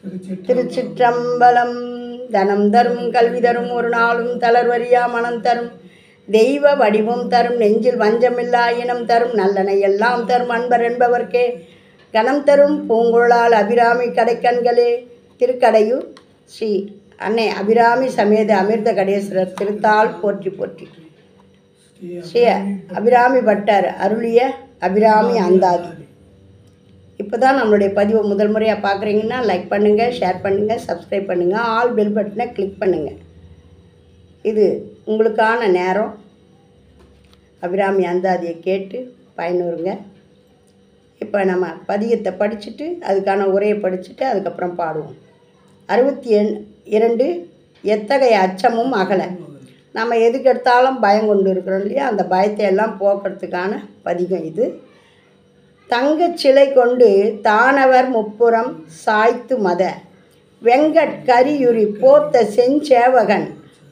திருச்சிற்றம்பலம் தனம் தரும் கல்வி தரும் ஒரு நாளும் தளர்வரியா மனம் தரும் தெய்வ வடிவம் தரும் நெஞ்சில் வஞ்சமில்லா இனம் தரும் நல்லனை எல்லாம் தரும் அன்பர் என்பவர்க்கே கணம் தரும் பூங்குழலால் அபிராமி கடைக்கண்களே திருக்கடையூர் ஸ்ரீ அன்னை அபிராமி சமேத அமிர்த கடேஸ்வரர் திருத்தாள் போற்றி போற்றி ஸ்ரீ அபிராமி பட்டர் அருளிய அபிராமி அந்தாதி இப்போ தான் நம்மளுடைய பதிவை முதல் முறையாக பார்க்குறீங்கன்னா லைக் பண்ணுங்கள் ஷேர் பண்ணுங்கள் சப்ஸ்கிரைப் பண்ணுங்கள் ஆல் பெல் பட்டனை கிளிக் பண்ணுங்கள் இது உங்களுக்கான நேரம் அபிராமி அந்தாதியை கேட்டு பயனுறுங்க இப்போ நம்ம பதியத்தை படிச்சுட்டு அதுக்கான உரையை படிச்சுட்டு அதுக்கப்புறம் பாடுவோம் அறுபத்தி எண் இரண்டு எத்தகைய அச்சமும் அகலை நம்ம எதுக்கு எடுத்தாலும் பயம் கொண்டு இருக்கிறோம் இல்லையா அந்த பயத்தை எல்லாம் போக்குறதுக்கான பதிகம் இது தங்கச் சிலை கொண்டு தானவர் முப்புறம் சாய்த்து மத வெங்கட் கரியுரி போர்த்த செஞ்சேவகன்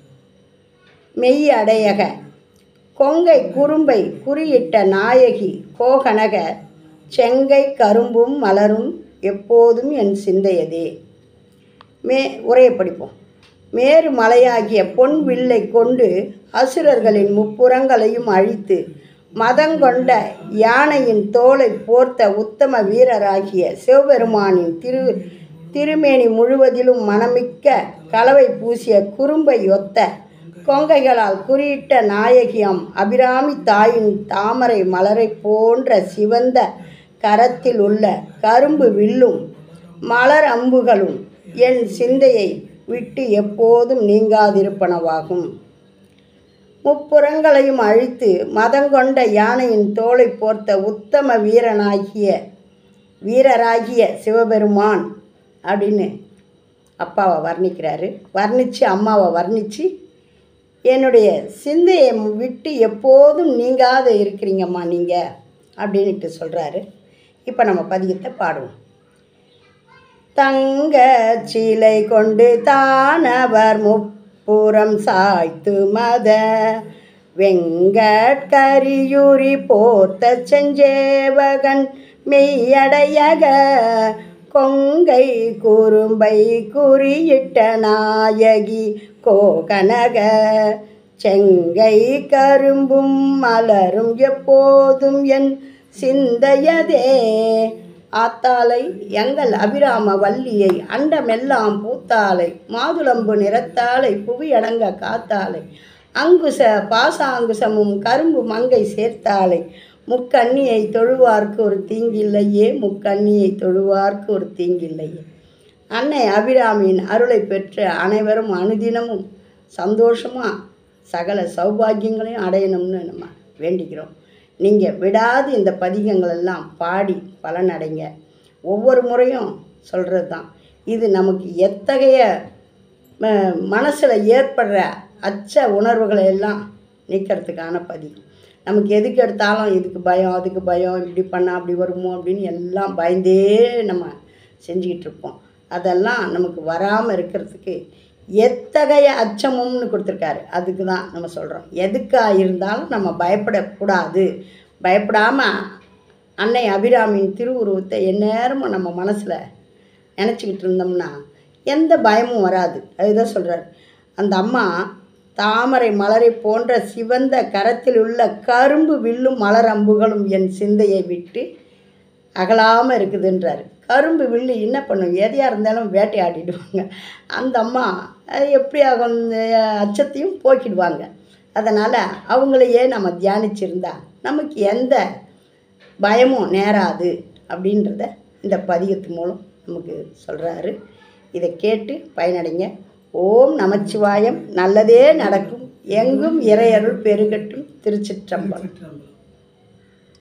மெய் அடையக கொங்கை குறும்பை குறியிட்ட நாயகி கோகனக செங்கை கரும்பும் மலரும் எப்போதும் என் சிந்தையதே மே உரையை படிப்போம் மேரு மலையாகிய பொன் வில்லை கொண்டு அசுரர்களின் முப்புறங்களையும் அழித்து மதங்கொண்ட யானையின் தோலை போர்த்த உத்தம வீரராகிய சிவபெருமானின் திரு திருமேனி முழுவதிலும் மணமிக்க கலவை பூசிய குறும்பை ஒத்த கொங்கைகளால் குறியிட்ட நாயகியம் அபிராமி தாயின் தாமரை மலரை போன்ற சிவந்த கரத்தில் உள்ள கரும்பு வில்லும் மலர் அம்புகளும் என் சிந்தையை விட்டு எப்போதும் நீங்காதிருப்பனவாகும் முப்புறங்களையும் அழித்து மதங்கொண்ட யானையின் தோலை போர்த்த உத்தம வீரனாகிய வீரராகிய சிவபெருமான் அப்படின்னு அப்பாவை வர்ணிக்கிறாரு வர்ணித்து அம்மாவை வர்ணித்து என்னுடைய சிந்தையை விட்டு எப்போதும் நீங்காத இருக்கிறீங்கம்மா நீங்கள் அப்படின்ட்டு சொல்கிறாரு இப்போ நம்ம பதிகத்தை பாடுவோம் தங்க சிலை கொண்டு தானவர் முப்புறம் சாய்த்து மத வெங்கட்கரியுரி போர்த்த செஞ்சேவகன் மெய்யடையக கொங்கை குறும்பை குறியிட்ட நாயகி கோகனக செங்கை கரும்பும் மலரும் எப்போதும் என் சிந்தையதே ஆத்தாலை எங்கள் அபிராம வள்ளியை அண்டமெல்லாம் பூத்தாலை மாதுளம்பு நிறத்தாலை புவியடங்க காத்தாலை அங்குச பாசாங்குசமும் கரும்பு மங்கை சேர்த்தாலை முக்கண்ணியை தொழுவார்க்கு ஒரு தீங்கில்லையே முக்கண்ணியை தொழுவார்க்கு ஒரு தீங்கில்லையே அன்னை அபிராமியின் அருளை பெற்று அனைவரும் அனுதினமும் சந்தோஷமாக சகல சௌபாகியங்களையும் அடையணும்னு நம்ம வேண்டிக்கிறோம் நீங்கள் விடாது இந்த பதிகங்கள் எல்லாம் பாடி பலனடைங்க ஒவ்வொரு முறையும் சொல்கிறது தான் இது நமக்கு எத்தகைய மனசில் ஏற்படுற அச்ச உணர்வுகளை எல்லாம் நீக்கிறதுக்கான பதிகம் நமக்கு எதுக்கு எடுத்தாலும் இதுக்கு பயம் அதுக்கு பயம் இப்படி பண்ணால் அப்படி வருமோ அப்படின்னு எல்லாம் பயந்தே நம்ம செஞ்சுக்கிட்டு இருப்போம் அதெல்லாம் நமக்கு வராமல் இருக்கிறதுக்கு எத்தகைய அச்சமும்னு கொடுத்துருக்காரு அதுக்கு தான் நம்ம சொல்கிறோம் எதுக்காக இருந்தாலும் நம்ம பயப்படக்கூடாது பயப்படாமல் அன்னை அபிராமியின் திருவுருவத்தை எந்நேரமும் நம்ம மனசில் நினச்சிக்கிட்டு இருந்தோம்னா எந்த பயமும் வராது அதுதான் சொல்கிறார் அந்த அம்மா தாமரை மலரை போன்ற சிவந்த கரத்தில் உள்ள கரும்பு வில்லும் மலர் அம்புகளும் என் சிந்தையை விட்டு அகலாமல் இருக்குதுன்றாரு கரும்பு வில்லு என்ன பண்ணும் எதையாக இருந்தாலும் வேட்டையாடிடுவாங்க அந்த அம்மா அது எப்படி ஆகும் அச்சத்தையும் போக்கிடுவாங்க அதனால் அவங்களையே நம்ம தியானிச்சிருந்தா நமக்கு எந்த பயமும் நேராது அப்படின்றத இந்த பதிகத்து மூலம் நமக்கு சொல்கிறாரு இதை கேட்டு பயனடைங்க ஓம் நமச்சிவாயம் நல்லதே நடக்கும் எங்கும் இறையருள் பெருகட்டும் திருச்சிற்றம்பலம்